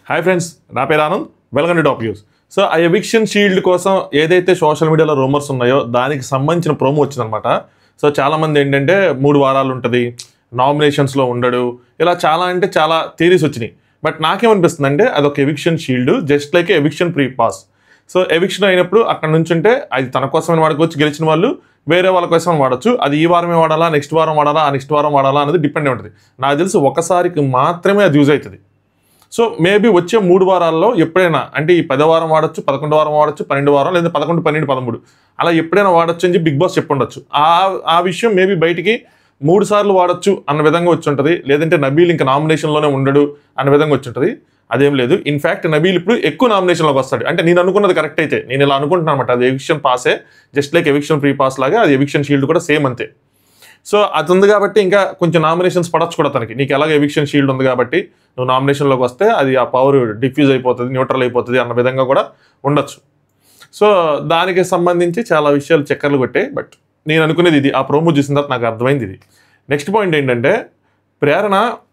Hi friends నా పేరు Anand welcome to top news so ఆ ఎవిక్షన్ షీల్డ్ కోసం ఏదైతే సోషల్ మీడియాలో రూమర్స్ ఉన్నాయో దానికి సంబంధించిన ప్రోమో వచ్చిందనమాట సో చాలామంది ఏంటంటే మూడు వారాలు ఉంటుంది నామినేషన్స్లో ఉండడు ఇలా చాలా అంటే చాలా థీరీస్ వచ్చినాయి బట్ నాకేమనిపిస్తుంది అంటే అదొక eviction shield just like eviction free pass so eviction అయినప్పుడు అక్కడ నుంచి ఉంటే అది తన కోసమని వాడుకోవచ్చు గెలిచిన వాళ్ళు వేరే వాళ్ళ కోసం వాడచ్చు అది ఈ వారమే వాడాలా నెక్స్ట్ వారం వాడాలా ఆ నెక్స్ట్ వారం వాడాలా అనేది డిపెండ్ ఉంటుంది నాకు తెలిసి ఒకసారికి మాత్రమే అది యూజ్ అవుతుంది సో మేబీ వచ్చే మూడు వారాల్లో ఎప్పుడైనా అంటే ఈ పదో వారం వాడచ్చు పదకొండు వారం వాడచ్చు పన్నెండు వారం లేదా పదకొండు పన్నెండు పదమూడు అలా ఎప్పుడైనా వాడచ్చు అని చెప్పి బిగ్ బాస్ చెప్పుండొచ్చు ఆ ఆ విషయం మేబీ బయటికి మూడు సార్లు వాడచ్చు అన్న విధంగా వచ్చి ఉంటుంది లేదంటే నబీల్ ఇంకా నామినేషన్లోనే ఉండడు అన్న విధంగా వచ్చి ఉంటుంది అదేం లేదు ఇన్ఫాక్ట్ నబీల్ ఇప్పుడు ఎక్కువ నామినేషన్లోకి వస్తాడు అంటే నేను అనుకున్నది కరెక్ట్ అయితే నేను ఇలా అనుకుంటున్నాను అనమాట అది ఎవిక్షన్ పాసే just like eviction free pass లాగా అది ఎవిక్షన్ షీల్డ్ కూడా సేమ్ అంతే సో అది ఉంది కాబట్టి ఇంకా కొంచెం నామినేషన్స్ పడచ్చు కూడా తనకి నీకు ఎలాగ ఎవిక్షన్ షీల్డ్ ఉంది కాబట్టి నువ్వు నామినేషన్లోకి వస్తే అది ఆ పవర్ డిఫ్యూజ్ అయిపోతుంది న్యూట్రల్ అయిపోతుంది అన్న విధంగా కూడా ఉండొచ్చు సో దానికి సంబంధించి చాలా విషయాలు చక్కర్లు కొట్టాయి బట్ నేను అనుకునేది ఇది ఆ ప్రోమో చూసిన తర్వాత నాకు అర్థమైంది ఇది నెక్స్ట్ పాయింట్ ఏంటంటే ప్రేరణ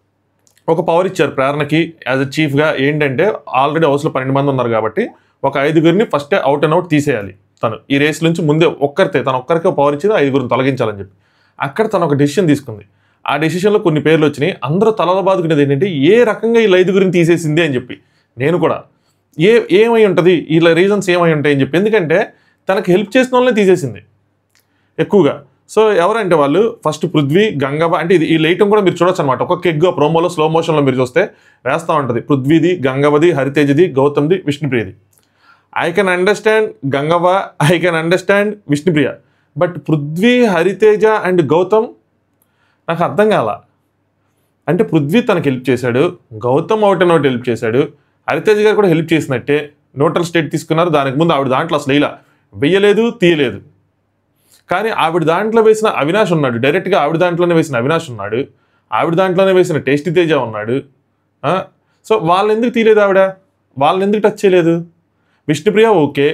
ఒక పవర్ ఇచ్చారు ప్రేరణకి యాజ్ అ చీఫ్గా ఏంటంటే ఆల్రెడీ హౌస్లో పన్నెండు మంది ఉన్నారు కాబట్టి ఒక ఐదుగురిని ఫస్టే అవుట్ అండ్ అవుట్ తీసేయాలి తను ఈ రేస్ నుంచి ముందే ఒక్కరితే తను ఒక్కరికే పవర్ ఇచ్చి ఐదుగురిని తొలగించాలని చెప్పి అక్కడ తను ఒక డెసిషన్ తీసుకుంది ఆ డెసిషన్లో కొన్ని పేర్లు వచ్చినాయి అందరూ తలల బాదుకునేది ఏంటంటే ఏ రకంగా ఈ ఐదుగురిని తీసేసింది అని చెప్పి నేను కూడా ఏ ఏమై ఉంటుంది వీళ్ళ రీజన్స్ ఏమై ఉంటాయి అని చెప్పి ఎందుకంటే తనకు హెల్ప్ చేసిన వాళ్ళనే తీసేసింది ఎక్కువగా సో ఎవరంటే వాళ్ళు ఫస్ట్ పృథ్వీ గంగవ అంటే ఇది ఈ లైటం కూడా మీరు చూడొచ్చు అనమాట ఒక్కొక్క ఎగ్ ప్రోమోలో స్లో మోషన్లో మీరు చూస్తే వేస్తూ ఉంటుంది పృథ్వీది గంగవది హరితేజ్ది గౌతమ్ది విష్ణుప్రియది I can understand Gangavva I can understand Vishnupriya but Prithvi Hariteja and Gautam నాకు అర్థం కాల అంటే పృథ్వీ తనకు హెల్ప్ చేశాడు Gautam out and out help చేశాడు హరితేజ్ గారు కూడా హెల్ప్ చేసినట్టే న్యూట్రల్ స్టేట్ తీసుకున్నారు దానికి ముందు ఆవిడ దాంట్లో అసలు ఇలా వెయ్యలేదు తీయలేదు కానీ ఆవిడ దాంట్లో వేసిన అవినాష్ ఉన్నాడు డైరెక్ట్గా ఆవిడ దాంట్లోనే వేసిన అవినాష్ ఉన్నాడు ఆవిడ దాంట్లోనే వేసిన టేస్టీ తేజ ఉన్నాడు ఆ? సో వాళ్ళని ఎందుకు తీయలేదు ఆవిడ వాళ్ళని ఎందుకు టచ్ చేయలేదు విష్ణుప్రియ ఓకే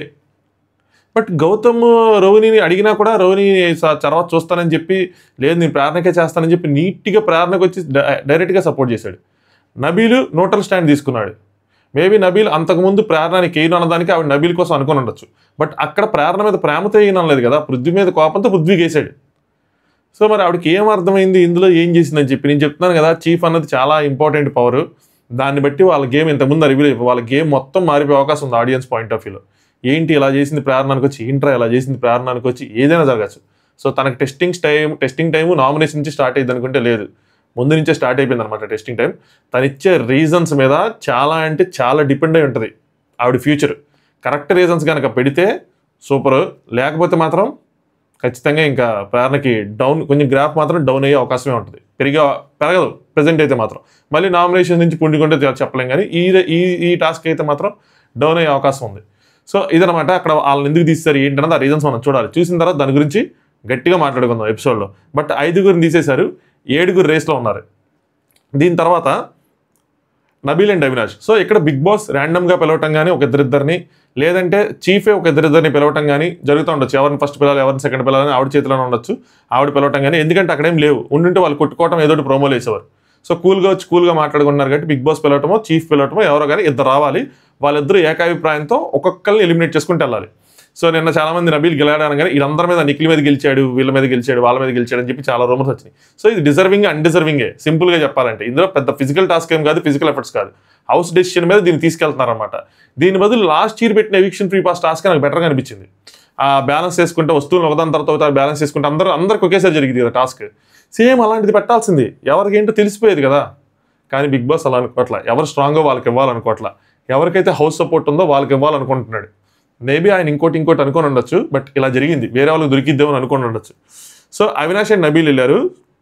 బట్ గౌతమ్ రోహిణిని అడిగినా కూడా రోహిణి స- తర్వాత చూస్తానని చెప్పి లేదు నేను ప్రేరణకే చేస్తానని చెప్పి నీట్గా ప్రేరణకు వచ్చి డై- డైరెక్ట్గా సపోర్ట్ చేశాడు నబీలు న్యూట్రల్ స్టాండ్ తీసుకున్నాడు మేబీ నబీల్ అంతకుముందు ప్రేరణని కేయను అన్నదానికి ఆవిడ నబీల్ కోసం అనుకుని ఉండొచ్చు బట్ అక్కడ ప్రేరణ మీద ప్రేమతో ఏం అనలేదు కదా పృథ్వీ మీద కోపంతో పృథ్వీకి వేసాడు సో మరి ఆవిడకి ఏం అర్థమైంది ఇందులో ఏం చేసిందని చెప్పి నేను చెప్తున్నాను కదా చీఫ్ అన్నది చాలా ఇంపార్టెంట్ పవర్ దాన్ని బట్టి వాళ్ళ గేమ్ ఇంతకుముందు రివీల్ అయిపోయి వాళ్ళ గేమ్ మొత్తం మారిపోయే అవకాశం ఉంది ఆడియన్స్ పాయింట్ ఆఫ్ వ్యూలో ఏంటి ఇలా చేసింది ప్రేరణకు వచ్చి ఏంట్రా ఇలా చేసింది ప్రేరణకు వచ్చి ఏదైనా జరగచ్చు సో తనకి testing time testing time nomination నుంచి స్టార్ట్ అయ్యింది అనుకుంటే లేదు ముందు నుంచే స్టార్ట్ అయిపోయింది అనమాట టెస్టింగ్ టైం తను ఇచ్చే రీజన్స్ మీద చాలా అంటే చాలా డిపెండ్ అయి ఉంటుంది ఆవిడ ఫ్యూచర్ కరెక్ట్ రీజన్స్ కనుక పెడితే సూపర్ లేకపోతే మాత్రం ఖచ్చితంగా ఇంకా ప్రేరణకి డౌన్ కొంచెం గ్రాఫ్ మాత్రం డౌన్ అయ్యే అవకాశమే ఉంటుంది పెరిగే పెరగదు ప్రజెంట్ అయితే మాత్రం మళ్ళీ నామినేషన్ నుంచి పుండుకుంటే తె- చెప్పలేం కానీ ఈ ఈ ఈ టాస్క్ అయితే మాత్రం డౌన్ అయ్యే అవకాశం ఉంది సో ఇదనమాట అక్కడ వాళ్ళని ఎందుకు తీస్తారు ఏంటన్నది ఆ రీజన్స్ మనం చూడాలి చూసిన తర్వాత దాని గురించి గట్టిగా మాట్లాడుకుందాం ఎపిసోడ్లో బట్ ఐదుగురిని తీసేశారు ఏడుగురు రేస్లో ఉన్నారు దీని తర్వాత నబీల్ అండ్ అవినాష్ సో ఇక్కడ బిగ్ బాస్ ర్యాండమ్గా పిలవటం కానీ ఒక ఇద్దరిద్దరిని లేదంటే చీఫే ఒక ఇద్దరిద్దరిని పిలవటం కానీ జరుగుతూ ఉండొచ్చు ఎవరిని ఫస్ట్ పిల్లలు ఎవరిని సెకండ్ పిల్లలని ఆవిడ చేతిలోనే ఉండొచ్చు ఆవిడ పిలవటం కానీ ఎందుకంటే అక్కడేం లేవు ఉండుంటే వాళ్ళు కొట్టుకోవటం ఏదో ఒకటి ప్రోమోలు వేసేవారు సో కూల్గా వచ్చి కూల్గా మాట్లాడుకున్నారు కాబట్టి బిగ్ బాస్ పిలవటమో చీఫ్ పిలవటమో ఎవరో కానీ ఇద్దరు రావాలి వాళ్ళిద్దరూ ఏకాభిప్రాయంతో ఒక్కొక్కరిని ఎలిమినేట్ చేసుకుంటూ వెళ్ళాలి సో నిన్న చాలా మంది నబీల్ గెలాడాను కానీ వీళ్ళందరి మీద నిఖిల్ మీద గెలిచాడు వీళ్ళ మీద గెలిచాడు వాళ్ళ మీద గెలిచాడు అని చెప్పి చాలా రూమర్స్ వచ్చినాయి సో ఇది డిజర్వింగ్ అన్డిజర్వింగే సింపుల్గా చెప్పాలంటే ఇందులో పెద్ద ఫిజికల్ టాస్క్ ఏం కాదు ఫిజికల్ ఎఫర్ట్స్ కాదు హౌస్ డెసిషన్ మీద దీన్ని తీసుకెళ్తున్నారన్నమాట దీని బదులు లాస్ట్ ఇయర్ పెట్టిన ఎవిక్షన్ ఫ్రీ పాస్ టాస్క్ నాకు బెటర్గా అనిపించింది ఆ బ్యాలెన్స్ చేసుకుంటే వస్తువులు ఒకదాని తర్వాత ఒకటి బ్యాలెన్స్ చేసుకుంటే అందరూ అందరికి ఒకేసారి జరిగింది కదా టాస్క్ సేమ్ అలాంటిది పెట్టాల్సింది ఎవరికి ఏంటో తెలిసిపోయేది కదా కానీ బిగ్ బాస్ అలా అనుకోవట్లా ఎవరు స్ట్రాంగో వాళ్ళకి ఇవ్వాలనుకోవట్లా ఎవరికైతే హౌస్ సపోర్ట్ ఉందో వాళ్ళకి ఇవ్వాలనుకుంటున్నాడు మేబీ ఆయన ఇంకోటి ఇంకోటి అనుకొని ఉండొచ్చు బట్ ఇలా జరిగింది వేరే వాళ్ళకి దొరికిద్దామని అనుకొని ఉండొచ్చు సో అవినాష్ అండ్ నబీల్ వెళ్ళారు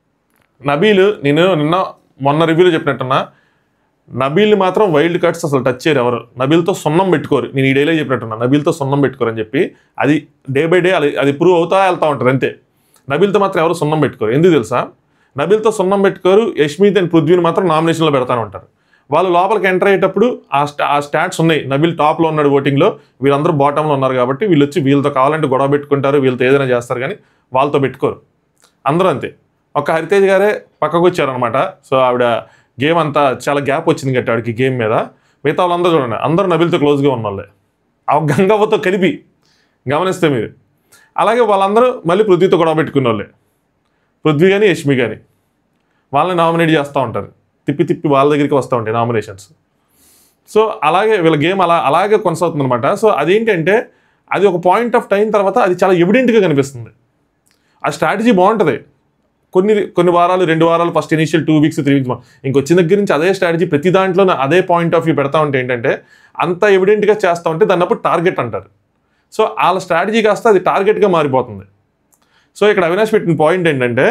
నబీల్ నేను నిన్న మొన్న రివ్యూలో చెప్పినట్టున్నా నబీల్ని మాత్రం వైల్డ్ కార్డ్స్ అసలు టచ్ చేయరు ఎవరు నబీల్తో సున్నం పెట్టుకోరు నేను ఈ డైలీ చెప్పినట్టున్నా నబీల్తో సున్నం పెట్టుకోరు అని చెప్పి అది డే బై డే అది అది ప్రూవ్ అవుతా వెళ్తా ఉంటుంది అంతే నబీల్తో మాత్రం ఎవరు సున్నం పెట్టుకోరు ఎందుకు తెలుసా నబీల్తో సున్నం పెట్టుకోరు యష్మీత్ అండ్ పృథ్వీని మాత్రం నామినేషన్లో పెడతానే ఉంటారు వాళ్ళు లోపలికి ఎంటర్ అయ్యేటప్పుడు ఆ స్టా ఆ స్టాట్స్ ఉన్నాయి నబీల్ టాప్లో ఉన్నాడు ఓటింగ్లో వీళ్ళందరూ బాటంలో ఉన్నారు కాబట్టి వీళ్ళు వచ్చి వీళ్ళతో కావాలంటే గొడవ పెట్టుకుంటారు వీళ్ళతో ఏదైనా చేస్తారు కానీ వాళ్ళతో పెట్టుకోరు అందరూ అంతే ఒక హరితేజ్ గారే పక్కకు వచ్చారనమాట సో ఆవిడ గేమ్ అంతా చాలా గ్యాప్ వచ్చింది గట్టి ఆవిడకి గేమ్ మీద మిగతా వాళ్ళందరూ చూడండి అందరూ నబిల్తో క్లోజ్గా ఉన్న వాళ్ళే ఆ గంగవ్వతో కలిపి గమనిస్తే మీరు అలాగే వాళ్ళందరూ మళ్ళీ పృథ్వీతో గొడవ పెట్టుకున్న వాళ్ళే పృథ్వీ కానీ యష్మి కానీ వాళ్ళని నామినేట్ చేస్తూ ఉంటారు తిప్పి తిప్పి వాళ్ళ దగ్గరికి వస్తూ ఉంటాయి నామినేషన్స్ సో అలాగే వీళ్ళ గేమ్ అలా అలాగే కొనసాగుతుంది అనమాట సో అదేంటంటే అది ఒక పాయింట్ ఆఫ్ టైం తర్వాత అది చాలా ఎవిడెంట్గా కనిపిస్తుంది ఆ స్ట్రాటజీ బాగుంటుంది కొన్ని కొన్ని వారాలు రెండు వారాలు first initial two weeks three weeks ఇంకొచ్చిన దగ్గర నుంచి అదే స్ట్రాటజీ ప్రతి దాంట్లో అదే పాయింట్ ఆఫ్ వ్యూ పెడతా ఉంటే ఏంటంటే అంత ఎవిడెంట్గా చేస్తూ ఉంటే దాన్ని అప్పుడు టార్గెట్ అంటారు సో వాళ్ళ స్ట్రాటజీ కాస్త అది టార్గెట్గా మారిపోతుంది సో ఇక్కడ అవినాష్ పెట్టిన పాయింట్ ఏంటంటే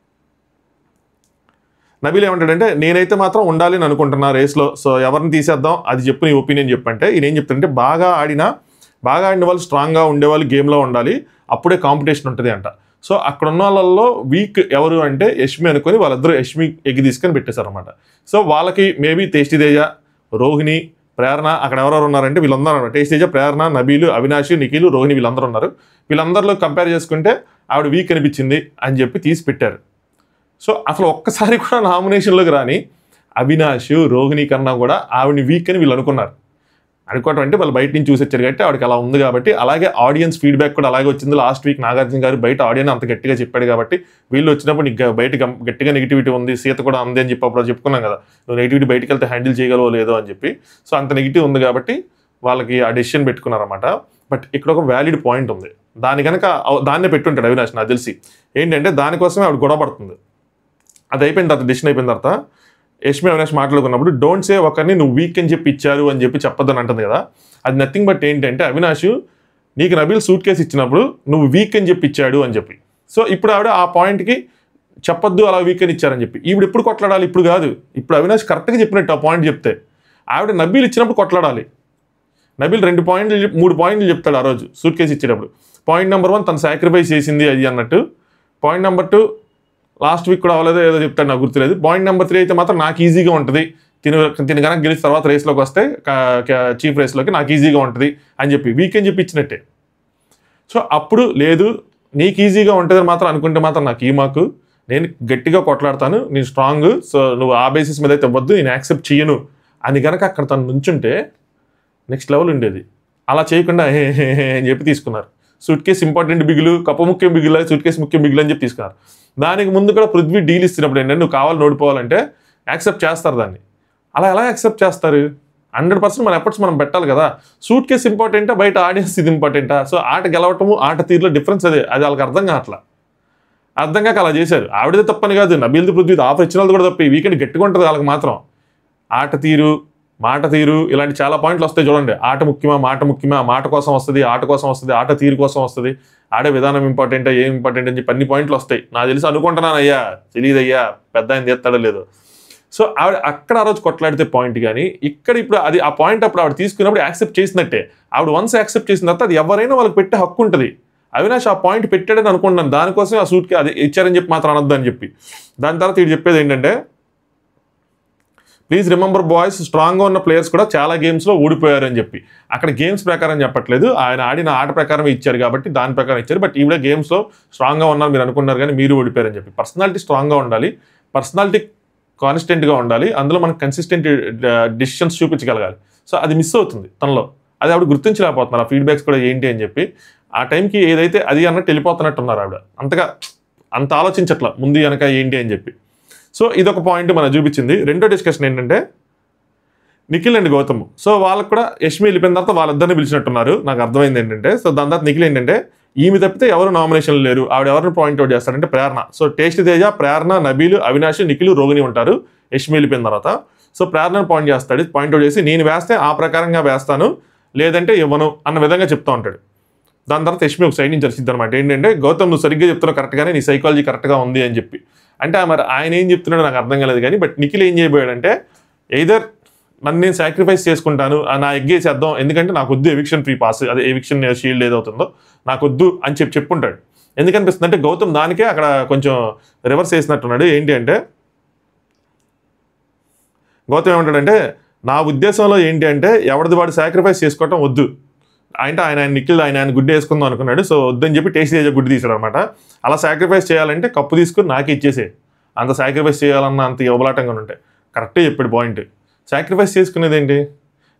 నబీల్ ఏమంటాడంటే నేనైతే మాత్రం ఉండాలి అని అనుకుంటున్నా రేస్లో సో ఎవరిని తీసేద్దాం అది చెప్పు నీ ఒపీనియన్ చెప్పంటే ఈయన ఏం చెప్తాడంటే బాగా ఆడినా బాగా ఆడిన వాళ్ళు స్ట్రాంగ్గా ఉండేవాళ్ళు గేమ్లో ఉండాలి అప్పుడే కాంపిటీషన్ ఉంటుంది అంట సో అక్కడ ఉన్న వాళ్ళల్లో వీక్ ఎవరు అంటే యష్మి అనుకొని వాళ్ళిద్దరూ యష్మి ఎగ్గి తీసుకొని పెట్టేశారనమాట సో వాళ్ళకి మేబీ టేస్టీ తేజ రోహిణి ప్రేరణ అక్కడ ఎవరెవరు ఉన్నారంటే వీళ్ళందరూ ఉన్నారు టేస్టీ తేజ ప్రేరణ నబీలు అవినాష్ నిఖిల్ రోహిణి వీళ్ళందరూ ఉన్నారు వీళ్ళందరిలో కంపేర్ చేసుకుంటే ఆవిడ వీక్ అనిపించింది అని చెప్పి తీసి పెట్టారు సో అసలు ఒక్కసారి కూడా నామినేషన్లోకి రాని అవినాష్ రోహిణి కన్నా కూడా ఆవిడని వీక్ అని వీళ్ళు అనుకున్నారు అనుకోవటం అంటే వాళ్ళు బయట నుంచి చూసి వచ్చారు కాబట్టి ఆవిడకి అలా ఉంది కాబట్టి అలాగే ఆడియన్స్ ఫీడ్బ్యాక్ కూడా అలాగే వచ్చింది లాస్ట్ వీక్ నాగార్జున గారు బయట ఆడియన్స్ అంత గట్టిగా చెప్పాడు కాబట్టి వీళ్ళు వచ్చినప్పుడు నీకు గ- బయట గం- గట్టిగా నెగిటివిటీ ఉంది సీత కూడా ఉంది అని చెప్పి అప్పుడు చెప్పుకున్నాం కదా నువ్వు నెగిటివిటీ బయటకు వెళ్తే హ్యాండిల్ చేయగలవో లేదో అని చెప్పి సో అంత నెగిటివ్ ఉంది కాబట్టి వాళ్ళకి ఆ డెసిషన్ పెట్టుకున్నారన్నమాట బట్ ఇక్కడ ఒక వ్యాలిడ్ పాయింట్ ఉంది దాని కనుక అవ- దాన్నే పెట్టుంటాడు అవినాష్ నాకు తెలిసి ఏంటంటే దానికోసమే ఆవిడ గొడవ పడుతుంది అది అయిపోయిన తర్వాత డెసిషన్ అయిపోయిన తర్వాత యష్మి అవినాష్ మాట్లాడుకున్నప్పుడు డోంట్ సే ఒకరిని నువ్వు వీక్ అని చెప్పి ఇచ్చారు అని చెప్పి చెప్పొద్దని అంటుంది కదా అది నథింగ్ బట్ ఏంటంటే అవినాష్ నీకు నబీల్ సూట్ కేసు ఇచ్చినప్పుడు నువ్వు వీక్ అని చెప్పి ఇచ్చాడు అని చెప్పి సో ఇప్పుడు ఆవిడ ఆ పాయింట్కి చెప్పొద్దు అలా వీక్ అని ఇచ్చారని చెప్పి ఇప్పుడు ఎప్పుడు కొట్లాడాలి ఇప్పుడు కాదు ఇప్పుడు అవినాష్ కరెక్ట్గా చెప్పినట్టు ఆ పాయింట్ చెప్తే ఆవిడ నబీల్ ఇచ్చినప్పుడు కొట్లాడాలి నబీల్ రెండు పాయింట్లు చెప్- మూడు పాయింట్లు చెప్తాడు ఆ రోజు సూట్ కేసు ఇచ్చేటప్పుడు పాయింట్ నెంబర్ వన్ తను సాక్రిఫైస్ చేసింది అది అన్నట్టు point number two last week కూడా అవ్వలేదో ఏదో చెప్తాడు నాకు గుర్తులేదు పాయింట్ నెంబర్ త్రీ అయితే మాత్రం నాకు ఈజీగా ఉంటుంది తిను తిని కనుక గెలిచిన తర్వాత రేస్లోకి వస్తే చీఫ్ రేస్లోకి నాకు ఈజీగా ఉంటుంది అని చెప్పి వీక్ అని చెప్పి ఇచ్చినట్టే సో అప్పుడు లేదు నీకు ఈజీగా ఉంటుందని మాత్రం అనుకుంటే మాత్రం నాకు ఈ మాకు నేను గట్టిగా కొట్లాడతాను నేను స్ట్రాంగ్ సో నువ్వు ఆ బేసిస్ మీద అయితే ఇవ్వద్దు నేను యాక్సెప్ట్ చేయను అని కనుక అక్కడ తను నుంచుంటే నెక్స్ట్ లెవెల్ ఉండేది అలా చేయకుండా హే హే హే అని చెప్పి తీసుకున్నారు సూట్ కేసు ఇంపార్టెంట్ బిగులు కప్ప ముఖ్యం బిగులు సూట్ కేసు ముఖ్యం బిగులు అని చెప్పి తీసుకున్నారు దానికి ముందు కూడా పృథ్వీ డీల్ ఇస్తున్నప్పుడు ఏంటంటే నువ్వు కావాలి ఓడిపోవాలంటే యాక్సెప్ట్ చేస్తారు దాన్ని అలా ఎలా యాక్సెప్ట్ చేస్తారు హండ్రెడ్ పర్సెంట్ మన ఎఫర్ట్స్ మనం పెట్టాలి కదా సూట్ కేసు ఇంపార్టెంటా బయట ఆడియన్స్ ఇది ఇంపార్టెంటా సో ఆట గెలవటము ఆట తీరులో డిఫరెన్స్ అదే అది వాళ్ళకి అర్థం కావట్లా అర్థం కాక అలా చేశారు ఆవిడదే తప్పని కాదు నబీల్ది పృథ్వీ ఆఫర్ ఇచ్చిన వాళ్ళు కూడా తప్ప ఈ వీకెండ్ గట్టిగా ఉంటుంది వాళ్ళకి మాత్రం ఆట తీరు మాట తీరు ఇలాంటి చాలా పాయింట్లు వస్తాయి చూడండి ఆట ముఖ్యమా మాట ముఖ్యమా మాట కోసం వస్తుంది ఆట కోసం వస్తుంది ఆట తీరు కోసం వస్తుంది ఆడే విధానం ఇంపార్టెంట్ ఏం ఇంపార్టెంట్ అని చెప్పి అన్ని పాయింట్లు వస్తాయి నాకు తెలిసి అనుకుంటున్నాను అయ్యా తెలియదు అయ్యా పెద్ద ఆయన చేస్తాడో లేదో సో ఆవిడ అక్కడ ఆ రోజు కొట్లాడితే పాయింట్ కానీ ఇక్కడ ఇప్పుడు అది ఆ పాయింట్ అప్పుడు ఆవిడ తీసుకున్నప్పుడు యాక్సెప్ట్ చేసినట్టే ఆవిడ వన్స్ యాక్సెప్ట్ చేసిన తర్వాత అది ఎవరైనా వాళ్ళకి పెట్టే హక్కు ఉంటుంది అవినాష్ ఆ పాయింట్ పెట్టాడని అనుకుంటున్నాను దానికోసం ఆ సూట్కి అది ఇచ్చారని చెప్పి మాత్రం అనొద్దు అని చెప్పి దాని తర్వాత వీడు చెప్పేది ఏంటంటే ప్లీజ్ రిమెంబర్ బాయ్స్ స్ట్రాంగ్గా ఉన్న ప్లేయర్స్ కూడా చాలా గేమ్స్లో ఓడిపోయారు అని చెప్పి అక్కడ గేమ్స్ ప్రకారం చెప్పట్లేదు ఆయన ఆడిన ఆట ప్రకారం ఇచ్చారు కాబట్టి దాని ప్రకారం ఇచ్చారు బట్ ఈవిడ గేమ్స్లో స్ట్రాంగ్గా ఉన్నారు మీరు అనుకున్నారు కానీ మీరు ఓడిపోయారని చెప్పి పర్సనాలిటీ స్ట్రాంగ్గా ఉండాలి పర్సనాలిటీ కాన్స్టెంట్గా ఉండాలి అందులో మనం కన్సిస్టెంట్ డిసిషన్స్ చూపించగలగాలి సో అది మిస్ అవుతుంది తనలో అది ఆవిడ గుర్తించలేకపోతున్నారు ఆ ఫీడ్బ్యాక్స్ కూడా ఏంటి అని చెప్పి ఆ టైంకి ఏదైతే అది అన్నట్టు వెళ్ళిపోతున్నట్టు ఉన్నారు ఆవిడ అంతగా అంత ఆలోచించట్ల ముందు వెనక ఏంటి అని చెప్పి సో ఇదొక పాయింట్ మనం చూపించింది రెండో డిస్కషన్ ఏంటంటే నిఖిల్ అండ్ గౌతమ్ సో వాళ్ళకి కూడా యష్మి వెళ్ళిపోయిన తర్వాత వాళ్ళిద్దరిని పిలిచినట్టున్నారు నాకు అర్థమైంది ఏంటంటే సో దాని తర్వాత నిఖిల్ ఏంటంటే ఈమె తప్పితే ఎవరు నామినేషన్లు లేరు ఆవిడ ఎవరిని పాయింట్ అవుట్ చేస్తారంటే ప్రేరణ సో టేస్ట్ తేజ ప్రేరణ నబీలు అవినాష్ నిఖిల్ రోగిని ఉంటారు యష్మి వెళ్ళిపోయిన తర్వాత సో ప్రేరణను పాయింట్ చేస్తాడు పాయింట్ అవుట్ చేసి నేను వేస్తే ఆ ప్రకారంగా వేస్తాను లేదంటే ఇవ్వను అన్న విధంగా చెప్తా ఉంటాడు దాని తర్వాత యష్మి ఒక సైడ్ నుంచి వచ్చింది అనమాట ఏంటంటే గౌతమ్ నువ్వు సరిగ్గా చెప్తున్నావు కరెక్ట్గానే నీ సైకాలజీ కరెక్ట్గా ఉంది అని చెప్పి అంటే మరి ఆయన ఏం చెప్తున్నాడో నాకు అర్థం కాలేదు కానీ బట్ నిఖిల్ ఏం చేయబోయాడంటే ఎయిదర్ నన్ను నేను సాక్రిఫైస్ చేసుకుంటాను ఆ నా ఎగ్గేసేద్దాం ఎందుకంటే నాకు వద్దు ఎవిక్షన్ ఫ్రీ పాస్ అదే ఎవిక్షన్ షీల్డ్ ఏదవుతుందో నాకు వద్దు అని చెప్పి చెప్పుంటాడు ఎందుకనిపిస్తుంది అంటే గౌతమ్ దానికే అక్కడ కొంచెం రివర్స్ చేసినట్టున్నాడు ఏంటి అంటే గౌతమ్ ఏమంటాడంటే నా ఉద్దేశంలో ఏంటి అంటే ఎవరిది వాడు సాక్రిఫైస్ చేసుకోవటం వద్దు అంటే ఆయన ఆయన నిఖిల్ ఆయన ఆయన గుడ్డు వేసుకుందాం అనుకున్నాడు సో వద్దని చెప్పి టేస్ట్ చేసే గుడ్డు తీసాడు అనమాట అలా సాక్రిఫైస్ చేయాలంటే కప్పు తీసుకుని నాకే ఇచ్చేసే అంత సాక్రిఫైస్ చేయాలన్న అంత ఇవ్వలాటంగా ఉంటే కరెక్టే చెప్పాడు పాయింట్ సాక్రిఫైస్ చేసుకునేది ఏంటి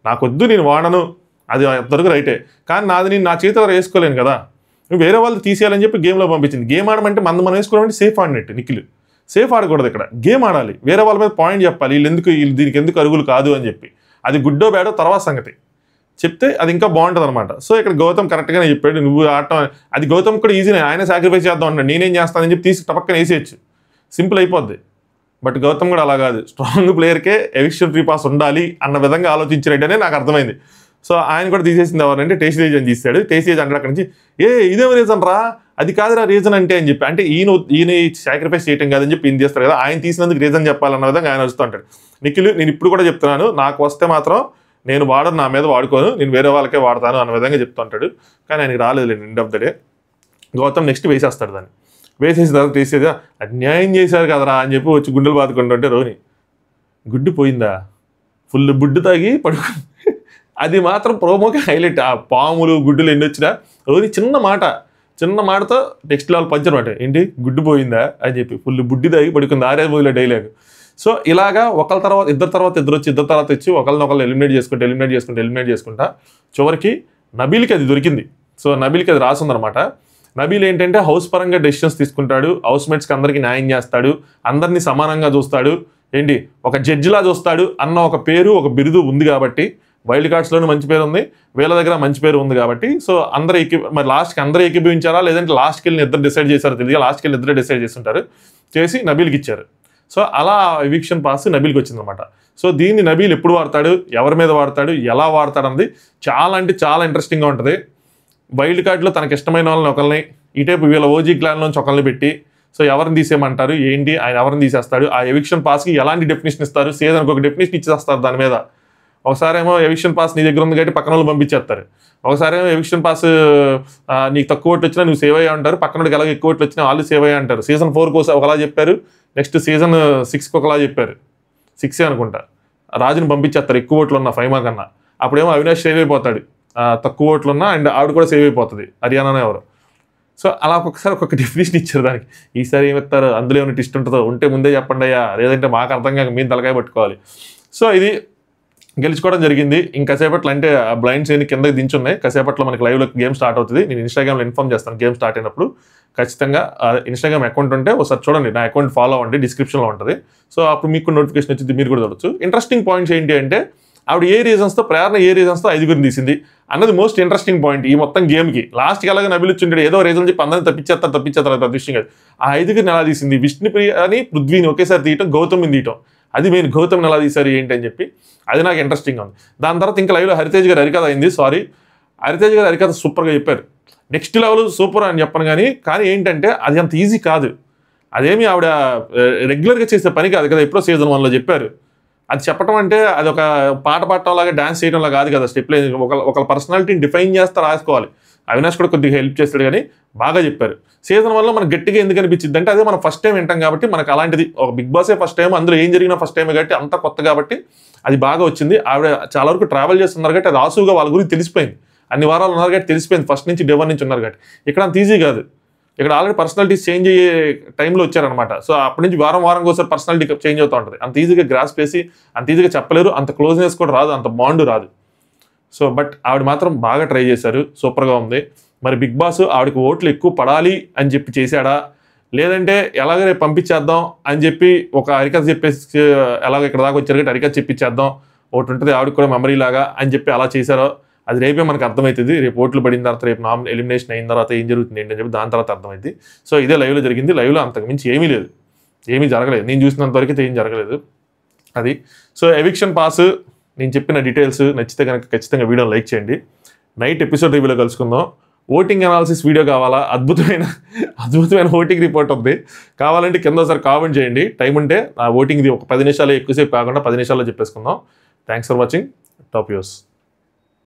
నాకొద్దు నేను వాడను అది ఎంతవరకు రైటే కానీ నాది నేను నా చేతిలో వేసుకోలేను కదా నువ్వు వేరే వాళ్ళు తీసేయాలని చెప్పి గేమ్లో పంపించింది గేమ్ ఆడమంటే మంది మనం వేసుకోవడం సేఫ్ ఆడినట్టు నిఖిల్ సేఫ్ ఆడకూడదు ఇక్కడ గేమ్ ఆడాలి వేరే వాళ్ళ మీద పాయింట్ చెప్పాలి వీళ్ళు ఎందుకు వీళ్ళు దీనికి ఎందుకు అరుగులు కాదు అని చెప్పి అది గుడ్డో బ్యాడో తర్వాత సంగతి చెప్తే అది ఇంకా బాగుంటుంది అనమాట సో ఇక్కడ గౌతమ్ కరెక్ట్గానే చెప్పాడు నువ్వు ఆడటం అది గౌతమ్ కూడా ఈజీనే ఆయన సాక్రిఫైస్ చేద్దాం అంటాడు నేనేం చేస్తానని చెప్పి తీసి టపక్కన వేసేయచ్చు సింపుల్ అయిపోద్ది బట్ గౌతమ్ కూడా అలా కాదు స్ట్రాంగ్ ప్లేయర్కే ఎవిక్షన్ ఫ్రీ పాస్ ఉండాలి అన్న విధంగా ఆలోచించినట్టనే నాకు అర్థమైంది సో ఆయన కూడా తీసేసింది ఎవరంటే టేస్ట్ ఏజ్ అని తీస్తాడు టేస్ట్ ఏజ్ అంటే అక్కడి నుంచి ఏ ఇదేం రీజన్ రా అది కాదురా రీజన్ అంటే అని చెప్పి అంటే ఈయన ఈయన సాక్రిఫైస్ చేయటం కాదని చెప్పి ఈయన చేస్తారు కదా ఆయన తీసినందుకు రీజన్ చెప్పాలన్న విధంగా ఆయన వస్తూ ఉంటాడు నిఖిల్ నేను ఇప్పుడు కూడా చెప్తున్నాను నాకు వస్తే మాత్రం నేను వాడను నా మీద వాడుకోను నేను వేరే వాళ్ళకే వాడతాను అన్న విధంగా చెప్తూ ఉంటాడు కానీ ఆయనకి రాలేదు end of the day Gautam next వేసేస్తాడు దాన్ని వేసేసిన తర్వాత తీసేది అన్యాయం చేశారు కదరా అని చెప్పి వచ్చి గుండెలు బాదుకుంటుంటే రోని గుడ్డు పోయిందా ఫుల్ బుడ్డు తాగి పడుకుంది అది మాత్రం ప్రోమోకి హైలైట్ ఆ పాములు గుడ్డులు ఎన్ని వచ్చినా రోని చిన్న మాట చిన్న మాటతో నెక్స్ట్ లెవెల్ పంచర్ మాట ఏంటి గుడ్డు పోయిందా అని చెప్పి ఫుల్ బుడ్డి తాగి పడుకుంది ఆరే మూవీలో డైలాగ్ సో ఇలాగా ఒకళ్ళ తర్వాత ఇద్దరు తర్వాత ఇద్దరు వచ్చి ఇద్దరు తర్వాత వచ్చి ఒకళ్ళని ఒకళ్ళు ఎలిమినేట్ చేసుకుంటే ఎలిమినేట్ చేసుకుంటే ఎలిమినేట్ చేసుకుంటా చివరికి నబీల్కి అది దొరికింది సో నబీల్కి అది రాసిందనమాట నబీల్ ఏంటంటే హౌస్ పరంగా డెసిషన్స్ తీసుకుంటాడు హౌస్ మేట్స్కి అందరికీ న్యాయం చేస్తాడు అందరినీ సమానంగా చూస్తాడు ఏంటి ఒక జడ్జిలా చూస్తాడు అన్న ఒక పేరు ఒక బిరుదు ఉంది కాబట్టి వైల్డ్ కార్డ్స్లోనూ మంచి పేరు ఉంది వీళ్ళ దగ్గర మంచి పేరు ఉంది కాబట్టి సో అందరూ ఎక్కి మరి లాస్ట్కి అందరూ ఏకీభవించారా లేదంటే లాస్ట్కి వెళ్ళి ఇద్దరు డిసైడ్ చేశారో తెలియదు లాస్ట్కి వెళ్ళి ఇద్దరు డిసైడ్ చేస్తుంటారు చేసి నబీల్కి ఇచ్చారు సో అలా ఎవిక్షన్ పాస్ నబీల్కి వచ్చిందనమాట సో దీన్ని నబీల్ ఎప్పుడు వాడతాడు ఎవరి మీద వాడతాడు ఎలా వాడతాడు అన్నది చాలా అంటే చాలా ఇంట్రెస్టింగ్గా ఉంటుంది వైల్డ్ కార్డ్లో తనకి ఇష్టమైన వాళ్ళని ఒకరిని ఇటేపు వీళ్ళ ఓజీ క్లాన్ నుంచి ఒకరిని పెట్టి సో ఎవరిని తీసేయమంటారు ఏంటి ఆయన ఎవరిని తీసేస్తాడు ఆ ఎవిక్షన్ పాస్కి ఎలాంటి డెఫినేషన్ ఇస్తారు సీజన్కి ఒక డెఫినేషన్ ఇచ్చేస్తారు దాని మీద ఒకసారేమో ఎవిక్షన్ పాస్ నీ దగ్గర ఉంది కాబట్టి పక్కన వాళ్ళు పంపించేస్తారు ఒకసారేమో ఎవిక్షన్ పాస్ ఆ, నీకు తక్కువ ఓట్లు వచ్చినా నువ్వు సేవ్ అయ్యా అంటారు పక్కన వాళ్ళకి ఎలాగో ఎక్కువ ఓట్లు వచ్చినా వాళ్ళు సేవ్ అయ్యా అంటారు సీజన్ ఫోర్ కోసం ఒకలా చెప్పారు నెక్స్ట్ సీజన్ సిక్స్కి ఒకలా చెప్పారు సిక్సే అనుకుంటా రాజుని పంపించేస్తారు ఎక్కువ ఓట్లు ఉన్న ఫైమా కన్నా అప్పుడేమో అవినాష్ సేవ్ అయిపోతాడు ఆ, తక్కువ ఓట్లు ఉన్నా అండ్ ఆవిడ కూడా సేవ్ అయిపోతుంది హర్యానానే ఎవరు సో అలా ఒక్కొక్కసారి ఒక్కొక్క డెఫినేషన్ ఇచ్చారు దానికి ఈసారి ఏమిస్తారు అందులో ఏమైనా టిస్ట్ ఉంటుందో ఉంటే ముందే చెప్పండి అయ్యా లేదంటే మాకు అర్థం కాక మేము తలకాయ పట్టుకోవాలి సో ఇది గెలుచుకోవడం జరిగింది ఇంకాసేపట్లో అంటే ఆ బ్లైండ్స్ ఏమి కిందకి దించున్నాయి కాసేపట్లో మనకి లైవ్లో గేమ్ స్టార్ట్ అవుతుంది నేను ఇన్స్టాగ్రామ్లో ఇన్ఫార్మ్ చేస్తాను గేమ్ స్టార్ట్ అయినప్పుడు ఖచ్చితంగా ఇన్స్టాగ్రామ్ అకౌంట్ ఉంటే ఒకసారి చూడండి నా అకౌంట్ ఫాలో అవ్వండి డిస్క్రిప్షన్లో ఉంటుంది సో అప్పుడు మీకు నోటిఫికేషన్ వచ్చింది మీరు కూడా చూడొచ్చు ఇంట్రెస్టింగ్ పాయింట్స్ ఏంటి అంటే ఆవిడ ఏ రీజన్స్తో ప్రేరణ ఏ రీజన్స్తో ఐదుగురిని తీసింది అన్నది మోస్ట్ ఇంట్రెస్టింగ్ పాయింట్ ఈ మొత్తం గేమ్కి లాస్ట్కి అలాగే నబిలిచ్చుంటాడు ఏదో రీజన్ చెప్పి అందరిని తప్పించేస్తారు తప్పించేస్తారు అది పెద్ద విషయం కాదు ఆ ఐదుగురిని ఎలా తీసింది విష్ణుప్రియ అని పృథ్వీని ఒకేసారి తీయటం గౌతమ్ని తీయటం అది మెయిన్ గౌతమ్ని ఎలా తీశారు ఏంటి అని చెప్పి అది నాకు ఇంట్రెస్టింగ్ ఉంది దాని తర్వాత ఇంకా లైవ్లో హరితేజ్ గారు హరికథ అయింది సారీ హరితేజ్ గారు హరికథ సూపర్గా చెప్పారు నెక్స్ట్ లెవెల్ సూపర్ అని చెప్పను కానీ కానీ ఏంటంటే అది అంత ఈజీ కాదు అదేమి ఆవిడ రెగ్యులర్గా చేసే పని కాదు కదా ఎప్పుడో సీజన్ వన్లో చెప్పారు అది చెప్పడం అంటే అది ఒక పాట పాడటం లాగా డాన్స్ చేయడంలా కాదు కదా స్టెప్ ఒక ఒక పర్సనాలిటీని డిఫైన్ చేస్తే రాసుకోవాలి అవినాష్ కూడా కొద్దిగా హెల్ప్ చేస్తాడు కానీ బాగా చెప్పారు సీజన్ వల్ల మనకు గట్టిగా ఎందుకు అనిపించింది అంటే అదే మనం ఫస్ట్ టైం వింటాం కాబట్టి మనకు అలాంటిది ఒక బిగ్ బాసే ఫస్ట్ టైం అందులో ఏం జరిగినా ఫస్ట్ టైం కాబట్టి అంత కొత్త కాబట్టి అది బాగా వచ్చింది ఆవిడ చాలా వరకు ట్రావెల్ చేస్తున్నారు కాబట్టి అది ఆసుగా వాళ్ళ గురించి తెలిసిపోయింది అన్ని వారాలు ఉన్నారు కాబట్టి తెలిసిపోయింది ఫస్ట్ నుంచి డే వన్ నుంచి ఉన్నారు కాబట్టి ఇక్కడ అంత ఈజీ కాదు ఇక్కడ ఆల్రెడీ పర్సనాలిటీస్ చేంజ్ అయ్యే టైంలో వచ్చారనమాట సో అప్పటి నుంచి వారం వారం ఒకసారి పర్సనాలిటీ చేంజ్ అవుతూ ఉంటుంది అంత ఈజీగా గ్రాస్ చేసి అంత ఈజీగా చెప్పలేరు అంత క్లోజ్నెస్ కూడా రాదు అంత బాండ్ రాదు సో బట్ ఆవిడ మాత్రం బాగా ట్రై చేశారు సూపర్గా ఉంది మరి బిగ్ బాస్ ఆవిడకి ఓట్లు ఎక్కువ పడాలి అని చెప్పి చేశాడా లేదంటే ఎలాగ రేపు పంపించేద్దాం అని చెప్పి ఒక అరికథ చెప్పేసి ఎలాగ ఇక్కడ దాకా వచ్చారు కాబట్టి అరికథ చెప్పించేద్దాం ఒకటి ఉంటుంది ఆవిడకి కూడా మెమరీ లాగా అని చెప్పి అలా చేశారో అది రేపే మనకు అర్థమవుతుంది రేపు ఓట్లు పడిన తర్వాత రేపు నామిన ఎలిమినేషన్ అయిన తర్వాత ఏం జరుగుతుంది ఏంటి అని చెప్పి దాని తర్వాత అర్థమైంది సో ఇదే లైవ్లో జరిగింది లైవ్లో అంతకు మించి ఏమీ లేదు ఏమీ జరగలేదు నేను చూసినంత వరకు అయితే ఏం జరగలేదు అది సో ఎవిక్షన్ పాస్ నేను చెప్పిన డీటెయిల్స్ నచ్చితే కనుక ఖచ్చితంగా వీడియోని లైక్ చేయండి నైట్ ఎపిసోడ్ రివ్యూలో కలుసుకుందాం ఓటింగ్ అనాలిసిస్ వీడియో కావాలా అద్భుతమైన అద్భుతమైన ఓటింగ్ రిపోర్ట్ ఉంది కావాలంటే కింద ఒకసారి కామెంట్ చేయండి టైం ఉంటే ఆ ఓటింగ్ది ఒక పది నిమిషాలు ఎక్కువసేపు కాకుండా పది నిమిషాల్లో చెప్పేసుకుందాం thanks for watching top use